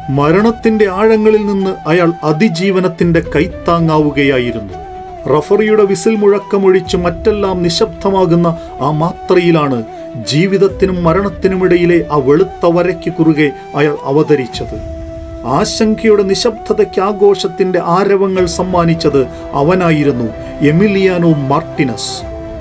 മരണത്തിന്റെ ആഴങ്ങളിൽ നിന്ന് അയാൾ അതിജീവനത്തിന്റെ കൈത്താങ്ങാവുകയായിരുന്നു റഫറിയുടെ വിസിൽ മുഴക്കമൊഴിച്ച് മറ്റെല്ലാം നിശബ്ദമാകുന്ന ആ മാത്രയിലാണ് ജീവിതത്തിനും മരണത്തിനുമിടയിലെ ആ വെളുത്ത വരയ്ക്ക് കുറുകെ അയാൾ അവതരിച്ചത് ആശങ്കയുടെ നിശബ്ദതയ്ക്ക് ആഘോഷത്തിന്റെ ആരവങ്ങൾ സമ്മാനിച്ചത് അവനായിരുന്നു എമിലിയാനോ മാർട്ടിനസ്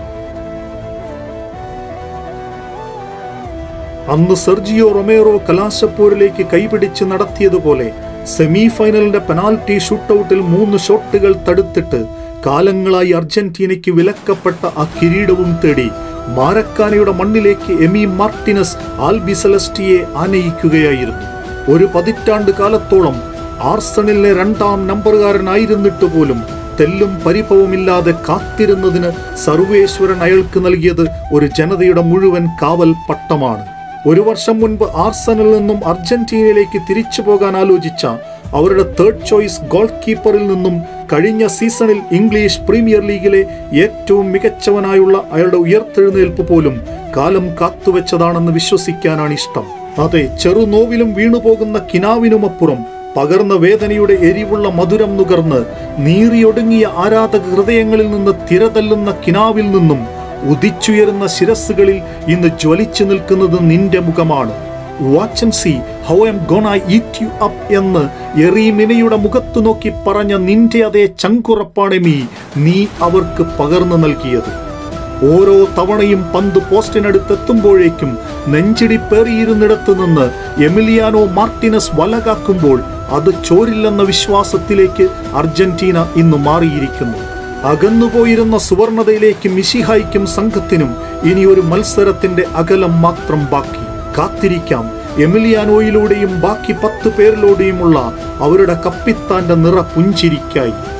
അന്ന് സെർജിയോ റൊമേറോ കലാശപ്പോരിലേക്ക് കൈപിടിച്ച് നടത്തിയതുപോലെ സെമി ഫൈനലിന്റെ പെനാൽറ്റി ഷൂട്ടൌട്ടിൽ മൂന്ന് ഷോട്ടുകൾ തടുത്തിട്ട് കാലങ്ങളായി അർജന്റീനയ്ക്ക് വിലക്കപ്പെട്ട ആ കിരീടവും തേടി മാരക്കാനയുടെ മണ്ണിലേക്ക് എമി മാർട്ടിനസ് ആൽബിസലസ്റ്റിയെ ആനയിക്കുകയായിരുന്നു ഒരു പതിറ്റാണ്ട് കാലത്തോളം ആർസണലിലെ രണ്ടാം നമ്പറുകാരനായിരുന്നിട്ട് പോലും തെല്ലും പരിഭവമില്ലാതെ കാത്തിരുന്നതിന് സർവേശ്വരൻ അയാൾക്ക് നൽകിയത് ഒരു ജനതയുടെ മുഴുവൻ കാവൽ പട്ടമാണ് ഒരു വർഷം മുൻപ് ആർസണലിൽ നിന്നും അർജന്റീനയിലേക്ക് തിരിച്ചു പോകാൻ ആലോചിച്ച അവരുടെ തേർഡ് ചോയ്സ് ഗോൾ കീപ്പറിൽ നിന്നും കഴിഞ്ഞ സീസണിൽ ഇംഗ്ലീഷ് പ്രീമിയർ ലീഗിലെ ഏറ്റവും മികച്ചവനായുള്ള അയാളുടെ ഉയർത്തെഴുന്നേൽപ്പ് പോലും കാലം കാത്തുവെച്ചതാണെന്ന് വിശ്വസിക്കാനാണ് ഇഷ്ടം അതെ ചെറുനോവിലും വീണുപോകുന്ന കിനാവിനുമപ്പുറം പകർന്ന വേദനയുടെ എരിവുള്ള മധുരം നുകർന്ന് നീറിയൊടുങ്ങിയ ആരാധക ഹൃദയങ്ങളിൽ നിന്ന് തിരതല്ലുന്ന കിനാവിൽ നിന്നും ഉദിച്ചുയരുന്ന ശിരസ്സുകളിൽ ഇന്ന് ജ്വലിച്ചു നിൽക്കുന്നത് നിന്റെ മുഖമാണ് watch and see how I'm gonna eat you up എന്ന് എറീമിനയുടെ മുഖത്തു നോക്കി പറഞ്ഞ നിന്റെ അതേ ചങ്കുറപ്പാണ് മീ നീ അവർക്ക് പകർന്നു നൽകിയത് ഓരോ തവണയും പന്ത് പോസ്റ്റിനടുത്തെത്തുമ്പോഴേക്കും നെഞ്ചിടിപ്പേറിയിരുന്നിടത്തു നിന്ന് എമിലിയാനോ മാർട്ടിനസ് വലകാക്കുമ്പോൾ അത് ചോരില്ലെന്ന വിശ്വാസത്തിലേക്ക് അർജന്റീന ഇന്ന് മാറിയിരിക്കുന്നു അകന്നുപോയിരുന്ന സുവർണതയിലേക്ക് മിഷിഹായ്ക്കും സംഘത്തിനും ഇനി ഒരു മത്സരത്തിന്റെ അകലം മാത്രം ബാക്കി കാത്തിരിക്കാം എമിലിയാനോയിലൂടെയും ബാക്കി പത്ത് പേരിലൂടെയുമുള്ള അവരുടെ കപ്പിത്താന്റെ നിറ പുഞ്ചിരിക്കായി